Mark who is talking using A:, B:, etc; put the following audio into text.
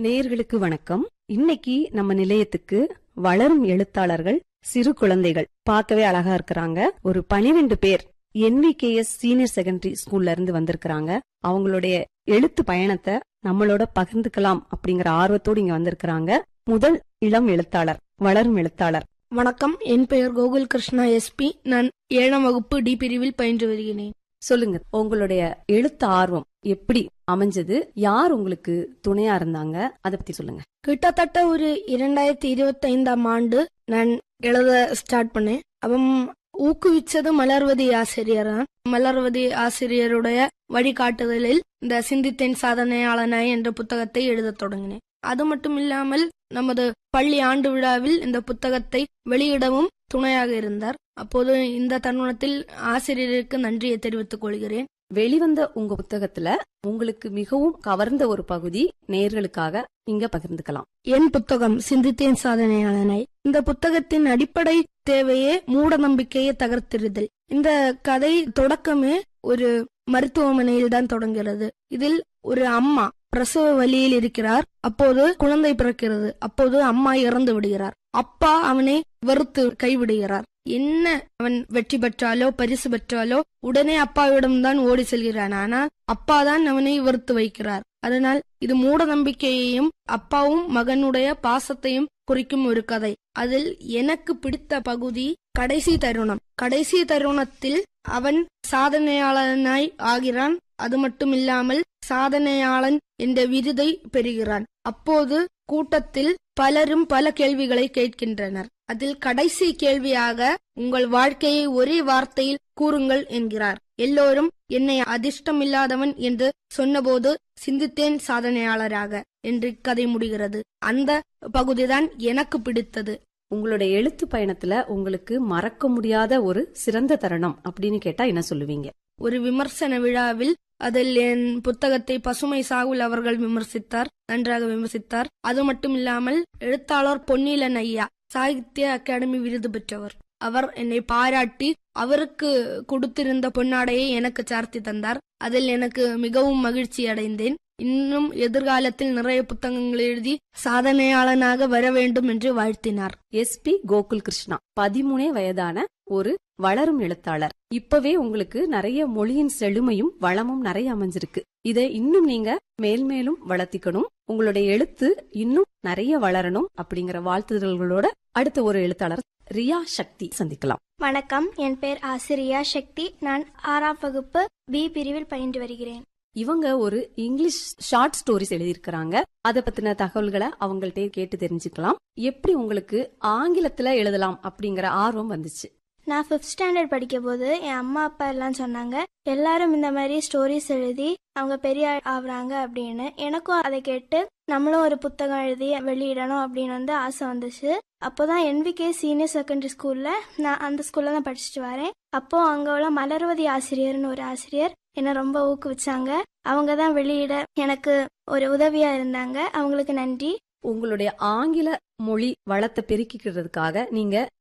A: நேயர்களுக்கு வணக்கம் இன்னைக்கு நம்ம நிலையத்துக்கு வளரும் எழுத்தாளர்கள் சிறு குழந்தைகள் பார்க்கவே அழகா இருக்கிறாங்க ஒரு பனிரெண்டு பேர் என்விகேஎஸ் சீனியர் செகண்டரி ஸ்கூல்ல இருந்து வந்திருக்கிறாங்க அவங்களுடைய எழுத்து பயணத்தை நம்மளோட பகிர்ந்துக்கலாம் அப்படிங்கிற ஆர்வத்தோடு இங்க வந்திருக்கிறாங்க முதல் இளம் எழுத்தாளர் வளரும் எழுத்தாளர்
B: வணக்கம் என் பெயர் கோகுல் கிருஷ்ணா எஸ்பி நான் ஏழாம் வகுப்பு டி பிரிவில் பயின்று வருகிறேன்
A: சொல்லுங்க உங்களுடைய எழுத்து ஆர்வம் எப்படி அமைஞ்சது யார் உங்களுக்கு துணையா இருந்தாங்க அதை பத்தி சொல்லுங்க
B: கிட்டத்தட்ட ஒரு இரண்டாயிரத்தி இருபத்தி ஐந்தாம் ஆண்டு நான் எழுத ஸ்டார்ட் பண்ணேன் அவன் ஊக்குவிச்சது மலர்வதி ஆசிரியர் தான் மலர்வதி ஆசிரியருடைய வழிகாட்டுதலில் இந்த சிந்தித்தேன் சாதனையாளனாய் என்ற புத்தகத்தை எழுதத் தொடங்கினேன் அது மட்டும் இல்லாமல் நமது பள்ளி ஆண்டு விழாவில் இந்த புத்தகத்தை வெளியிடவும் துணையாக இருந்தார் அப்போது இந்த தருணத்தில் ஆசிரியருக்கு நன்றியை தெரிவித்துக் கொள்கிறேன்
A: வெளிவந்த உங்க புத்தகத்துல உங்களுக்கு மிகவும் கவர்ந்த ஒரு பகுதி நேர்களுக்காக இங்க பகிர்ந்துக்கலாம்
B: என் புத்தகம் சிந்தித்தேன் சாதனையாளனை இந்த புத்தகத்தின் அடிப்படை தேவையே மூட நம்பிக்கையை தகர்த்தெறிதல் இந்த கதை தொடக்கமே ஒரு மருத்துவமனையில் தான் தொடங்குகிறது இதில் ஒரு அம்மா பிரசவ வலியில் இருக்கிறார் அப்போது குழந்தை பிறக்கிறது அப்போது அம்மா இறந்து விடுகிறார் அப்பா அவனை வெறுத்து கைவிடுகிறார் என்ன அவன் வெற்றி பெற்றாலோ பரிசு பெற்றாலோ உடனே அப்பாவிடம் தான் ஓடி செல்கிறான் ஆனால் அப்பா தான் அவனை வெறுத்து வைக்கிறார் அதனால் இது மூட நம்பிக்கையையும் அப்பாவும் மகனுடைய பாசத்தையும் குறிக்கும் ஒரு கதை அதில் எனக்கு பிடித்த பகுதி கடைசி தருணம் கடைசி தருணத்தில் அவன் சாதனையாளனாய் ஆகிறான் அது மட்டும் இல்லாமல் சாதனையாளன் என்ற விருதை பெறுகிறான் அப்போது கூட்டத்தில் பலரும் பல கேள்விகளை கேட்கின்றனர் அதில் கடைசி கேள்வியாக உங்கள் வாழ்க்கையை ஒரே வார்த்தையில் கூறுங்கள் என்கிறார் எல்லோரும் என்னை அதிர்ஷ்டமில்லாதவன் என்று சொன்னபோது சிந்தித்தேன் சாதனையாளராக என்று கதை முடிகிறது அந்த பகுதிதான் எனக்கு பிடித்தது
A: உங்களுடைய எழுத்து பயணத்துல உங்களுக்கு மறக்க முடியாத ஒரு சிறந்த தருணம் அப்படின்னு கேட்டா என்ன சொல்லுவீங்க
B: ஒரு விமர்சன விழாவில் அதில் என் புத்தகத்தை பசுமை சாகுல் அவர்கள் விமர்சித்தார் நன்றாக விமர்சித்தார் அது மட்டும் இல்லாமல் எழுத்தாளர் பொன்னிலன் ஐயா சாகித்ய அகாடமி விருது பெற்றவர் அவர் என்னை பாராட்டி அவருக்கு கொடுத்திருந்த பொன்னாடையை எனக்கு சார்த்தி தந்தார் அதில் எனக்கு மிகவும் மகிழ்ச்சி அடைந்தேன் இன்னும் எதிர்காலத்தில் நிறைய புத்தகங்கள் எழுதி சாதனையாளனாக வர வேண்டும் என்று வாழ்த்தினார்
A: எஸ்பி கோகுல் கிருஷ்ணா பதிமூணே வயதான ஒரு வளரும் எழுத்தாளர் இப்பவே உங்களுக்கு நிறைய மொழியின் செழுமையும் வளமும் நிறைய அமைஞ்சிருக்கு இதை இன்னும் நீங்க மேல்மேலும் வளர்த்திக்கணும் உங்களுடைய எழுத்து இன்னும் நிறைய வளரணும் அப்படிங்கிற வாழ்த்துதல்களோட அடுத்த ஒரு எழுத்தாளர் ரியா சக்தி சந்திக்கலாம்
C: வணக்கம் என் பெயர் ஆசிரியா சக்தி நான் ஆறாம் வகுப்பு பி பிரிவில் பயின்று வருகிறேன்
A: இவங்க ஒரு இங்கிலீஷ் ஷார்ட் ஸ்டோரிஸ் எழுதியிருக்கிறாங்க அதை பத்தின தகவல்களை அவங்கள்ட்ட கேட்டு தெரிஞ்சுக்கலாம் எப்படி உங்களுக்கு ஆங்கிலத்துல எழுதலாம் அப்படிங்கிற ஆர்வம் வந்துச்சு
C: நான் ஃபிஃப்த் ஸ்டாண்டர்ட் படிக்க போது என் அம்மா அப்பா எல்லாம் சொன்னாங்க எல்லாரும் இந்த மாதிரி ஸ்டோரிஸ் எழுதி அவங்க பெரிய ஆள் ஆகுறாங்க அப்படின்னு எனக்கும் அதை கேட்டு நம்மளும் ஒரு புத்தகம் எழுதி வெளியிடணும் அப்படின்னு வந்து ஆசை வந்துச்சு அப்போதான் என்விகே சீனியர் செகண்டரி ஸ்கூல்ல நான் அந்த ஸ்கூல்ல தான் படிச்சுட்டு வரேன் அப்போ அங்க உள்ள மலர்வதி ஆசிரியர்னு ஒரு ஆசிரியர் என்னை ரொம்ப ஊக்குவிச்சாங்க அவங்க தான் வெளியிட எனக்கு ஒரு உதவியா இருந்தாங்க அவங்களுக்கு நன்றி
A: உங்களுடைய ஆங்கில மொழி வளத்தை பெருக்கிக்கிறதுக்காக நீங்க